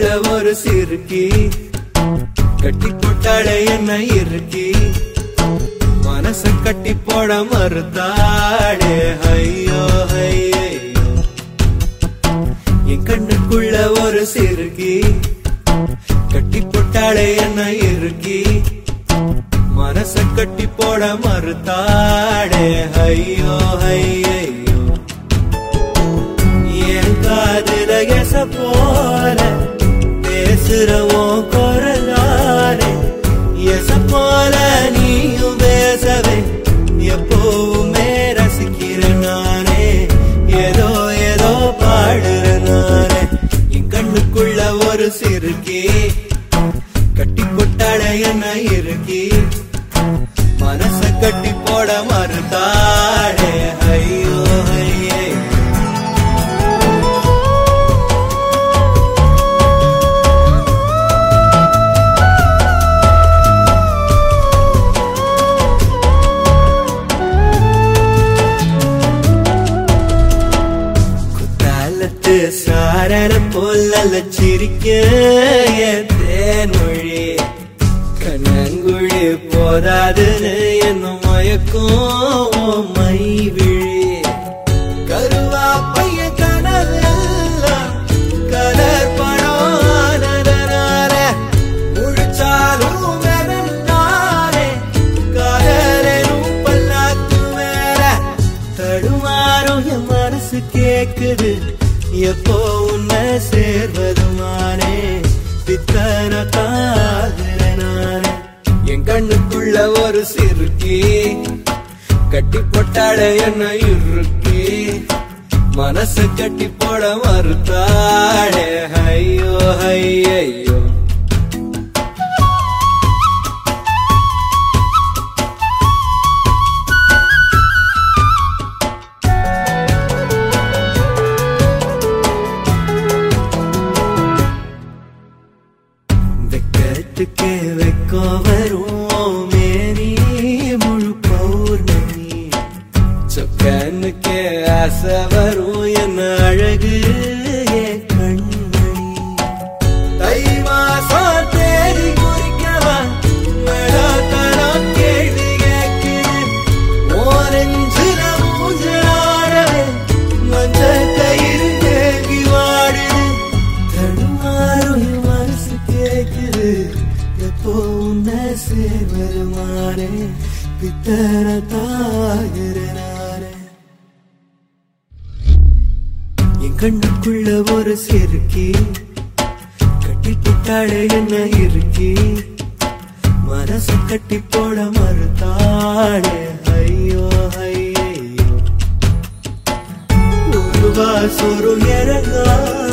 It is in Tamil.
ஒரு சிறுக்கி கட்டி போட்டாளே என்ன இருக்கி மனச கட்டி போட மறுத்தாளே ஐயோ ஐயோ என் கண்ணுக்குள்ள ஒரு சிறுக்கி கட்டி போட்டாளே என்ன இருக்கி மனச கட்டி போட மறுத்தாளே ஐயோ ஐயோ என் காதுல எச போல பேசுறவோ குரலாரே எச போல நீயும் பேசவே எப்பவுமே ரசிக்கிற நானே ஏதோ ஏதோ பாடுற நானே என் கண்ணுக்குள்ள ஒரு சிறுக்கி கட்டி கொட்டாள என்ன இருக்கி மனச கட்டி போட மறுத்தாளே ஐயோ ஐயோ குத்தாலத்து சாரர போல சிரிக்க என் தேன்மொழி கண்ணங்குழி போதாதுன்னு என்ன மயக்கும் மை விழி கருவா பைய கனவெல்லாம் கலர் பணானதனால முழிச்சாலும் வெறுந்தானே காதலும் பல்லாக்கு மேல தடுமாறும் என் மனசு கேக்குது எப்போ உன்னை சேர்வதுமானே பித்தன காதுல நானே என் கண்ணுக்குள்ள ஒரு சிறுக்கி கட்டி போட்டாட என்ன இருக்கி மனசு கட்டி போட மறுத்தாளே ஐயோ ஐயோ வெக்கத்துக்கே வெக்கோ வரும் மேரி முழு பௌர்ணமி சொக்கனுக்கே ஆசை வரும் என்ன அழகு என் கண்மணி தை மாசம் தேடி குறிக்கவா தரம் கேள்வி கேட்குது ஓரஞ்சுல மூஞ்சாடவே மஞ்ச கயிறு தேங்கி வாடுது தடுமாறும் என் மனசு கேக்குது எப்போ உன்னை சேர்வருமானே பித்தர தாகிறனானே என் கண்ணுக்குள்ள ஒரு செருக்கி கட்டி போட்டாளே என்ன இருக்கி மனசு கட்டி போட மறுத்தாளே ஐயோ ஐயோ ஒரு வாசொரு இறங்கா